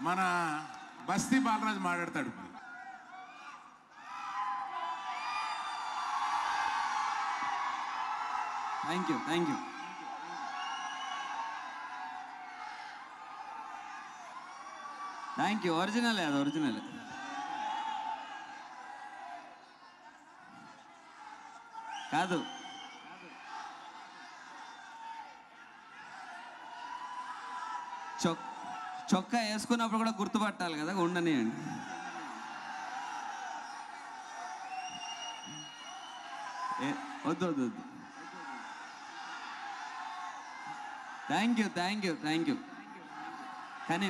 మన బస్తీ బాలరాజు మాట్లాడతాడు ఇప్పుడు thank you thank you thank you ఒరిజినలే అది ఒరిజినలే కాదు చొక్ చొక్కా వేసుకున్నప్పుడు కూడా గుర్తుపట్టాలి కదా ఉండనియండి ఏ- వద్దు వద్దు వద్దు thank you thank you thank you కానీ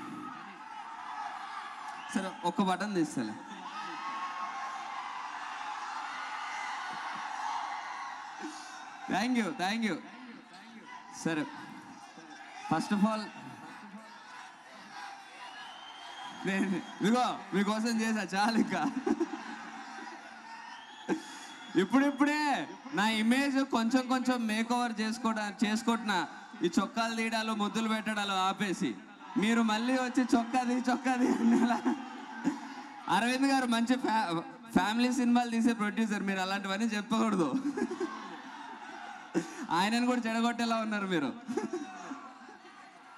సరే ఒక్క బటన్ తీస్తలే థ్యాంక్ యూ థ్యాంక్ యూ సరే ఫస్ట్ ఆఫ్ ఆల్ నేను ఇదిగో మీకోసం చేసా చాలు ఇంకా ఇప్పుడిప్పుడే నా ఇమేజ్ కొంచెం కొంచెం మేక్ ఓవర్ చేసుకోవడా చేసుకుంటున్నా ఈ చొక్కాలు తీయడాలు ముద్దులు పెట్టడాలు ఆపేసి మీరు మళ్ళీ వచ్చి చొక్కాది చొక్కాది అనేలా అరవింద్ గారు మంచి ఫ్యా ఫ్యామిలీ సినిమాలు తీసే ప్రొడ్యూసర్ మీరు అలాంటివన్నీ చెప్పకూడదు ఆయనను కూడా చెడగొట్టేలా ఉన్నారు మీరు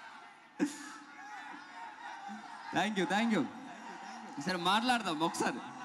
థ్యాంక్ యూ థ్యాంక్ యూ సరే మాట్లాడదాం ఒకసారి